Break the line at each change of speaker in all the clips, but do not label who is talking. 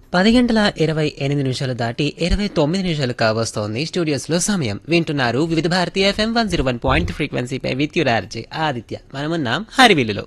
పది గంటల ఇరవై ఎనిమిది నిమిషాలు దాటి ఇరవై తొమ్మిది నిమిషాలు కావస్తోంది స్టూడియోస్లో సమయం వింటున్నారు Vividh Bharati F M one zero one point ఫ్రీక్వెన్సీపై విత్ యురార్జీ ఆదిత్య మనమున్నాం హరివిల్లులో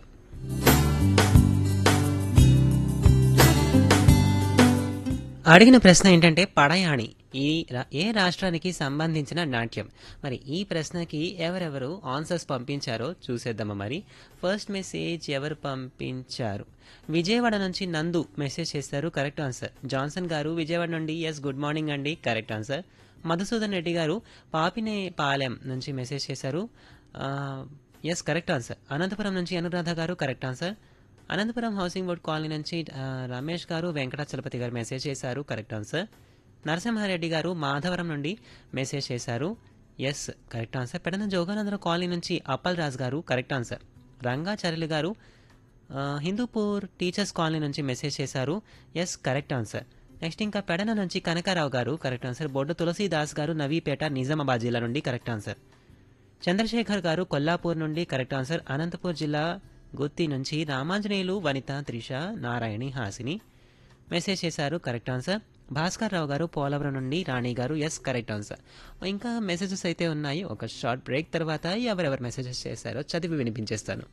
అడిగిన ప్రశ్న ఏంటంటే పడయాణి ఈ రా- ఏ రాష్ట్రానికి సంబంధించిన నాట్యం మరి ఈ ప్రశ్నకి ఎవరెవరు ఆన్సర్స్ పంపించారో చూసేద్దామా మరి ఫస్ట్ మెసేజ్ ఎవరు పంపించారు విజయవాడ నుంచి నందు మెసేజ్ చేశారు కరెక్ట్ ఆన్సర్ జాన్సన్ గారు విజయవాడ నుండి ఎస్ గుడ్ మార్నింగ్ అండి కరెక్ట్ ఆన్సర్ మధుసూదన్ రెడ్డి గారు పాపినే పాలెం నుంచి మెసేజ్ చేశారు ఎస్ కరెక్ట్ ఆన్సర్ అనంతపురం నుంచి అనురాధ గారు correct answer Anantapuram housing board colony నుంచి ఆ, రమేష్ గారు వెంకటాచలపతి గారు మెసేజ్ చేశారు కరెక్ట్ ఆన్సర్ నరసింహారెడ్డి గారు మాధవరం నుండి మెసేజ్ చేశారు yes correct answer Pedana Joganandarao colony నుంచి అప్పల్ రాజ్ గారు కరెక్ట్ ఆన్సర్ రంగాచార్యులు గారు ఆ, హిందూపూర్ టీచర్స్ కాలనీ నుంచి మెసేజ్ చేశారు ఎస్ కరెక్ట్ ఆన్సర్ నెక్స్ట్ ఇంకా పెడన నుంచి కనకారావు గారు కరెక్ట్ ఆన్సర్ బొడ్డు తులసీదాస్ గారు నవీపేట నిజామాబాద్ జిల్లా నుండి కరెక్ట్ ఆన్సర్ చంద్రశేఖర్ గారు కొల్లాపూర్ నుండి కరెక్ట్ ఆన్సర్ అనంతపూర్ జిల్లా గుత్తి నుంచి రామాంజనేయులు వనిత త్రిష నారాయణి హాసిని మెసేజ్ చేశారు కరెక్ట్ ఆన్సర్ భాస్కర్ రావు గారు పోలవరం నుండి రాణి గారు ఎస్ కరెక్ట్ ఆన్సర్ ఇంకా మెసేజెస్ అయితే ఉన్నాయి ఒక షార్ట్ బ్రేక్ తర్వాత ఎవరెవరు మెసేజెస్ చేశారో చదివి వినిపించేస్తాను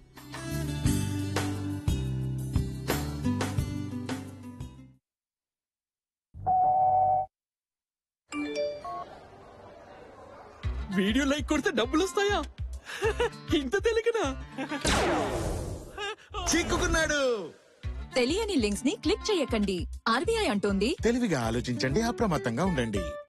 వీడియో లైక్ కొడితే డబ్బులు వస్తాయా ఇంత తెలియకనా
చిక్కుకున్నాడు
తెలియని లింక్స్ ని క్లిక్ చేయకండి ఆర్బీఐ అంటోంది
తెలివిగా ఆలోచించండి అప్రమత్తంగా ఉండండి